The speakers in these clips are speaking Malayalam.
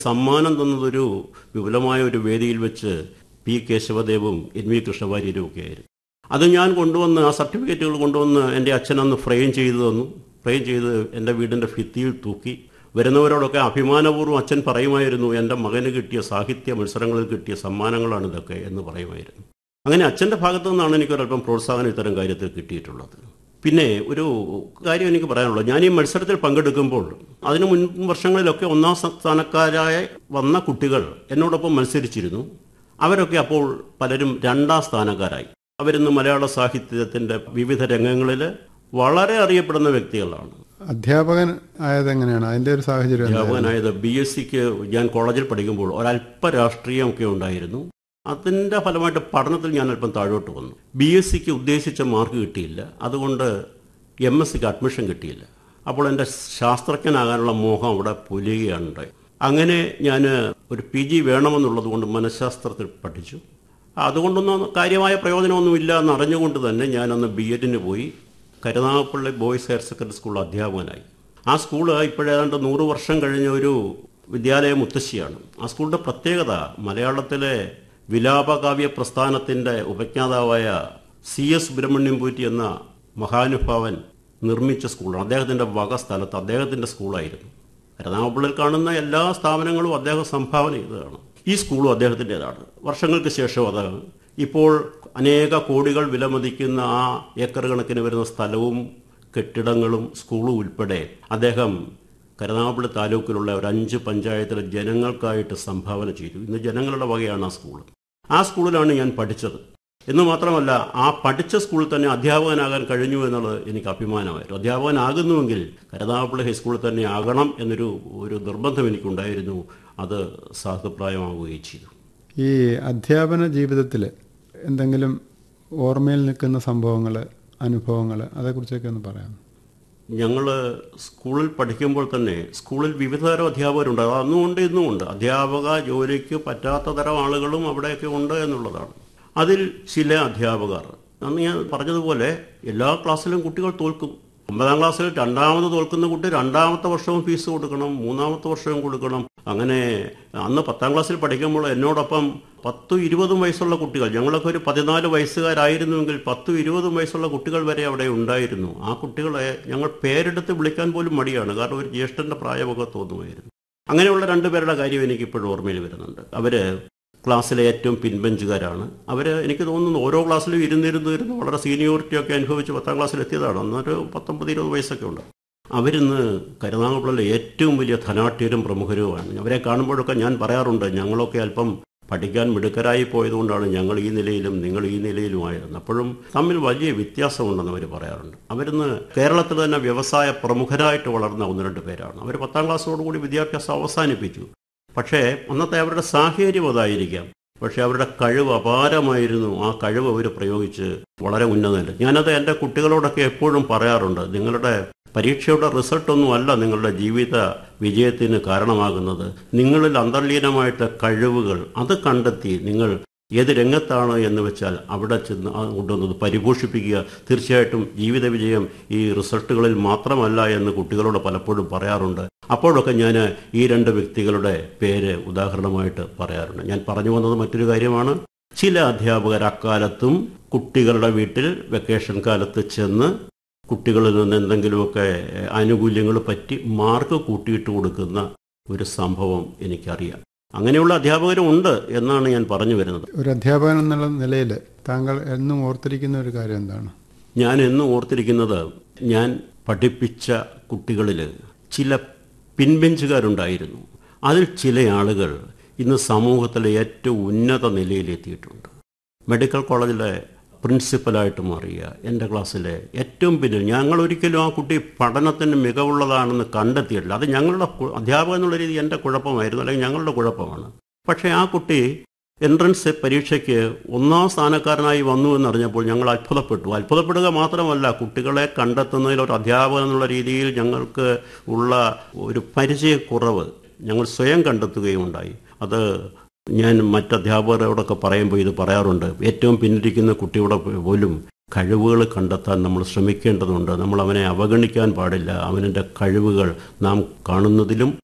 സമ്മാനം തന്നതൊരു വിപുലമായ ഒരു വേദിയിൽ വെച്ച് പി കേശവദേവും എൻ വി കൃഷ്ണവാര്യരും ഒക്കെ ആയിരുന്നു അത് ഞാൻ കൊണ്ടുവന്ന് ആ സർട്ടിഫിക്കറ്റുകൾ കൊണ്ടുവന്ന് എൻ്റെ അച്ഛനന്ന് ഫ്രെയിം ചെയ്തു തന്നു ഫ്രെയിം ചെയ്ത് എൻ്റെ വീടിൻ്റെ ഭിത്തിയിൽ തൂക്കി വരുന്നവരോടൊക്കെ അഭിമാനപൂർവ്വം അച്ഛൻ പറയുമായിരുന്നു എൻ്റെ മകന് കിട്ടിയ സാഹിത്യ മത്സരങ്ങളിൽ കിട്ടിയ സമ്മാനങ്ങളാണ് ഇതൊക്കെ എന്ന് പറയുമായിരുന്നു അങ്ങനെ അച്ഛൻ്റെ ഭാഗത്തു നിന്നാണ് എനിക്കൊരല്പം പ്രോത്സാഹനം ഇത്തരം കാര്യത്തിൽ കിട്ടിയിട്ടുള്ളത് പിന്നെ ഒരു കാര്യം എനിക്ക് പറയാനുള്ളത് ഞാൻ ഈ മത്സരത്തിൽ പങ്കെടുക്കുമ്പോൾ അതിനു മുൻ വർഷങ്ങളിലൊക്കെ ഒന്നാം സ്ഥാനക്കാരായി വന്ന കുട്ടികൾ എന്നോടൊപ്പം മത്സരിച്ചിരുന്നു അവരൊക്കെ അപ്പോൾ പലരും രണ്ടാം സ്ഥാനക്കാരായി അവരിന്ന് മലയാള സാഹിത്യത്തിൻ്റെ വിവിധ രംഗങ്ങളിൽ വളരെ അറിയപ്പെടുന്ന വ്യക്തികളാണ് അധ്യാപകൻ ആയത് എങ്ങനെയാണ് അതിന്റെ ഒരു സാഹചര്യം എന്തായിരുന്നു? അധ്യാപകനായത് ബി എസ് സിക്ക് ഞാൻ കോളേജിൽ പഠിക്കുമ്പോൾ ഒരല്പ രാഷ്ട്രീയമൊക്കെ ഉണ്ടായിരുന്നു അതിൻ്റെ ഫലമായിട്ട് പഠനത്തിൽ ഞാൻ അല്പം താഴോട്ട് വന്നു ബി എസ് സിക്ക് ഉദ്ദേശിച്ച മാർക്ക് കിട്ടിയില്ല അതുകൊണ്ട് എം എസ് സിക്ക് അഡ്മിഷൻ കിട്ടിയില്ല അപ്പോൾ എൻ്റെ ശാസ്ത്രജ്ഞനാകാനുള്ള മോഹം അവിടെ പൊലിയുകയാണ് ഉണ്ടായത് അങ്ങനെ ഞാൻ ഒരു പി ജി വേണമെന്നുള്ളത് കൊണ്ട് മനഃശാസ്ത്രത്തിൽ പഠിച്ചു അതുകൊണ്ടൊന്നും കാര്യമായ പ്രയോജനമൊന്നുമില്ല എന്ന് അറിഞ്ഞുകൊണ്ട് തന്നെ ഞാനന്ന് ബി എഡിന് പോയി Karunagappally boys higher secondary school അധ്യാപകനായി ആ സ്കൂള് ഇപ്പോഴേതാണ്ട് നൂറ് വർഷം കഴിഞ്ഞ ഒരു വിദ്യാലയ മുത്തശ്ശിയാണ് ആ സ്കൂളിൻ്റെ പ്രത്യേകത മലയാളത്തിലെ വിലാപകാവ്യ പ്രസ്ഥാനത്തിൻ്റെ ഉപജ്ഞാതാവായ സി എസ് സുബ്രഹ്മണ്യം പൂറ്റി എന്ന മഹാനുഭാവൻ നിർമ്മിച്ച സ്കൂളാണ് അദ്ദേഹത്തിൻ്റെ വക സ്ഥലത്ത് അദ്ദേഹത്തിൻ്റെ സ്കൂളായിരുന്നു കരുനാഗപ്പള്ളിയിൽ കാണുന്ന എല്ലാ സ്ഥാപനങ്ങളും അദ്ദേഹം സംഭാവന ചെയ്തതാണ് ഈ സ്കൂളും അദ്ദേഹത്തിൻ്റെതാണ് വർഷങ്ങൾക്ക് ശേഷം അത് ഇപ്പോൾ അനേക കോടികൾ വിലമതിക്കുന്ന ആ ഏക്കർ കണക്കിന് വരുന്ന സ്ഥലവും കെട്ടിടങ്ങളും സ്കൂളും ഉൾപ്പെടെ അദ്ദേഹം കരുനാഗപ്പള്ളി താലൂക്കിലുള്ള ഒരു അഞ്ച് പഞ്ചായത്തിലെ ജനങ്ങൾക്കായിട്ട് സംഭാവന ചെയ്തു ഇന്ന് ജനങ്ങളുടെ വകയാണ് ആ സ്കൂൾ ആ സ്കൂളിലാണ് ഞാൻ പഠിച്ചത് എന്ന് മാത്രമല്ല ആ പഠിച്ച സ്കൂളിൽ തന്നെ അധ്യാപകനാകാൻ കഴിഞ്ഞു എന്നുള്ളത് എനിക്ക് അഭിമാനമായിരുന്നു അധ്യാപകനാകുന്നുവെങ്കിൽ കരുനാഗപ്പള്ളി ഹൈസ്കൂളിൽ തന്നെ ആകണം എന്നൊരു ഒരു നിർബന്ധം എനിക്കുണ്ടായിരുന്നു അത് സാധുപ്രായമാവുകയും ചെയ്തു ഈ അധ്യാപന ജീവിതത്തിൽ എന്തെങ്കിലും ഓർമ്മയിൽ നിൽക്കുന്ന സംഭവങ്ങൾ അനുഭവങ്ങൾ അതേക്കുറിച്ചൊക്കെ ഒന്ന് പറയാം ഞങ്ങൾ സ്കൂളിൽ പഠിക്കുമ്പോൾ തന്നെ സ്കൂളിൽ വിവിധ തരം അധ്യാപകരുണ്ട് അത് അന്നും ഉണ്ട് ഇന്നും ഉണ്ട് അധ്യാപക ജോലിക്ക് പറ്റാത്ത തരം ആളുകളും അവിടെയൊക്കെ ഉണ്ട് എന്നുള്ളതാണ് അതിൽ ചില അധ്യാപകർ അന്ന് ഞാൻ പറഞ്ഞതുപോലെ എല്ലാ ക്ലാസ്സിലും കുട്ടികൾ തോൽക്കും ഒമ്പതാം ക്ലാസ്സിൽ രണ്ടാമത് തോൽക്കുന്ന കുട്ടി രണ്ടാമത്തെ വർഷവും ഫീസ് കൊടുക്കണം മൂന്നാമത്തെ വർഷവും കൊടുക്കണം അങ്ങനെ അന്ന് പത്താം ക്ലാസ്സിൽ പഠിക്കുമ്പോൾ എന്നോടൊപ്പം പത്തും ഇരുപതും വയസ്സുള്ള കുട്ടികൾ ഞങ്ങളൊക്കെ ഒരു പതിനാല് വയസ്സുകാരായിരുന്നുവെങ്കിൽ പത്തും ഇരുപതും വയസ്സുള്ള കുട്ടികൾ വരെ അവിടെ ഉണ്ടായിരുന്നു ആ കുട്ടികളെ ഞങ്ങൾ പേരെടുത്ത് വിളിക്കാൻ പോലും മടിയാണ് കാരണം ഒരു ജ്യേഷ്ഠന്റെ പ്രായമൊക്കെ തോന്നുമായിരുന്നു അങ്ങനെയുള്ള രണ്ടുപേരുടെ കാര്യം എനിക്ക് ഇപ്പോഴും ഓർമ്മയിൽ വരുന്നുണ്ട് അവര് ക്ലാസ്സിലെ ഏറ്റവും പിൻബെഞ്ചുകാരാണ് അവർ എനിക്ക് തോന്നുന്നു ഓരോ ക്ലാസ്സിലും ഇരുന്നിരുന്ന് ഇരുന്ന് വളരെ സീനിയോറിറ്റി ഒക്കെ അനുഭവിച്ച് പത്താം ക്ലാസ്സിൽ എത്തിയതാണ് അന്നൊരു പത്തൊമ്പത് ഇരുപത് വയസ്സൊക്കെ ഉണ്ട് അവരിന്ന് കരുനാഗപ്പള്ളിയിലെ ഏറ്റവും വലിയ ധനാഠ്യരും പ്രമുഖരുമാണ് അവരെ കാണുമ്പോഴൊക്കെ ഞാൻ പറയാറുണ്ട് ഞങ്ങളൊക്കെ അല്പം പഠിക്കാൻ മിടുക്കരായി പോയതുകൊണ്ടാണ് ഞങ്ങൾ ഈ നിലയിലും നിങ്ങൾ ഈ നിലയിലുമായിരുന്നു അപ്പോഴും തമ്മിൽ വലിയ വ്യത്യാസമുണ്ടെന്ന് അവർ പറയാറുണ്ട് അവരിന്ന് കേരളത്തിൽ തന്നെ വ്യവസായ പ്രമുഖരായിട്ട് വളർന്ന ഒന്ന് രണ്ട് പേരാണ് അവർ പത്താം ക്ലാസ്സോടുകൂടി വിദ്യാഭ്യാസം അവസാനിപ്പിച്ചു പക്ഷേ അന്നത്തെ അവരുടെ സാഹചര്യം അതായിരിക്കാം പക്ഷേ അവരുടെ കഴിവ് അപാരമായിരുന്നു ആ കഴിവ് അവർ പ്രയോഗിച്ച് വളരെ ഉന്നതമല്ല ഞാനത് എൻ്റെ കുട്ടികളോടൊക്കെ എപ്പോഴും പറയാറുണ്ട് നിങ്ങളുടെ പരീക്ഷയുടെ റിസൾട്ടൊന്നും അല്ല നിങ്ങളുടെ ജീവിത വിജയത്തിന് കാരണമാകുന്നത് നിങ്ങളിൽ അന്തർലീനമായിട്ട് കഴിവുകൾ അത് കണ്ടെത്തി നിങ്ങൾ ഏത് രംഗത്താണ് എന്ന് വെച്ചാൽ അവിടെ ചെന്ന് ആ കൊണ്ടുവന്നത് പരിപോഷിപ്പിക്കുക തീർച്ചയായിട്ടും ജീവിത വിജയം ഈ റിസൾട്ടുകളിൽ മാത്രമല്ല എന്ന് കുട്ടികളോട് പലപ്പോഴും പറയാറുണ്ട് അപ്പോഴൊക്കെ ഞാൻ ഈ രണ്ട് വ്യക്തികളുടെ പേര് ഉദാഹരണമായിട്ട് പറയാറുണ്ട് ഞാൻ പറഞ്ഞു വന്നത് മറ്റൊരു കാര്യമാണ് ചില അധ്യാപകർ അക്കാലത്തും കുട്ടികളുടെ വീട്ടിൽ വെക്കേഷൻ കാലത്ത് ചെന്ന് കുട്ടികളിൽ നിന്ന് എന്തെങ്കിലുമൊക്കെ ആനുകൂല്യങ്ങൾ പറ്റി മാർക്ക് കൂട്ടിയിട്ട് കൊടുക്കുന്ന ഒരു സംഭവം എനിക്കറിയാം അങ്ങനെയുള്ള അധ്യാപകരും ഉണ്ട് എന്നാണ് ഞാൻ പറഞ്ഞു വരുന്നത് ഒരു അധ്യാപകൻ എന്നുള്ള നിലയിൽ താങ്കൾ എന്നും ഓർത്തിരിക്കുന്ന ഒരു കാര്യം എന്താണ് ഞാൻ എന്നും ഓർത്തിരിക്കുന്നത് ഞാൻ പഠിപ്പിച്ച കുട്ടികളിൽ ചില പിൻബെഞ്ചുകാരുണ്ടായിരുന്നു അതിൽ ചില ആളുകൾ ഇന്ന് സമൂഹത്തിലെ ഏറ്റവും ഉന്നത നിലയിലെത്തിയിട്ടുണ്ട് മെഡിക്കൽ കോളേജിലെ പ്രിൻസിപ്പലായിട്ട് മാറിയ എൻ്റെ ക്ലാസ്സിലെ ഏറ്റവും പിന്നിൽ ഞങ്ങൾ ഒരിക്കലും ആ കുട്ടി പഠനത്തിന് മികവുള്ളതാണെന്ന് കണ്ടെത്തിയിട്ടില്ല അത് ഞങ്ങളുടെ കു- അധ്യാപകൻ എന്നുള്ള രീതി എൻ്റെ കുഴപ്പമായിരുന്നു അല്ലെങ്കിൽ ഞങ്ങളുടെ കുഴപ്പമാണ് പക്ഷേ ആ കുട്ടി എൻട്രൻസ് പരീക്ഷയ്ക്ക് ഒന്നാം സ്ഥാനക്കാരനായി വന്നു എന്നറിഞ്ഞപ്പോൾ ഞങ്ങൾ അത്ഭുതപ്പെട്ടു അത്ഭുതപ്പെടുക മാത്രമല്ല കുട്ടികളെ കണ്ടെത്തുന്നതിൽ ഒരു അധ്യാപകൻ എന്നുള്ള രീതിയിൽ ഞങ്ങൾക്ക് ഉള്ള ഒരു പരിചയക്കുറവ് ഞങ്ങൾ സ്വയം കണ്ടെത്തുകയും ഉണ്ടായി അത് ഞാൻ മറ്റ് അധ്യാപകരോടൊക്കെ പറയുമ്പോൾ ഇത് പറയാറുണ്ട് ഏറ്റവും പിന്നിരിക്കുന്ന കുട്ടിയുടെ പോലും കഴിവുകൾ കണ്ടെത്താൻ നമ്മൾ ശ്രമിക്കേണ്ടതുണ്ട് നമ്മൾ അവനെ അവഗണിക്കാൻ പാടില്ല അവൻ്റെ കഴിവുകൾ നാം കാണുന്നതിലും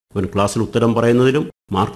അവൻ ക്ലാസ്സിൽ ഉത്തരം പറയുന്നതിലും മാർക്ക്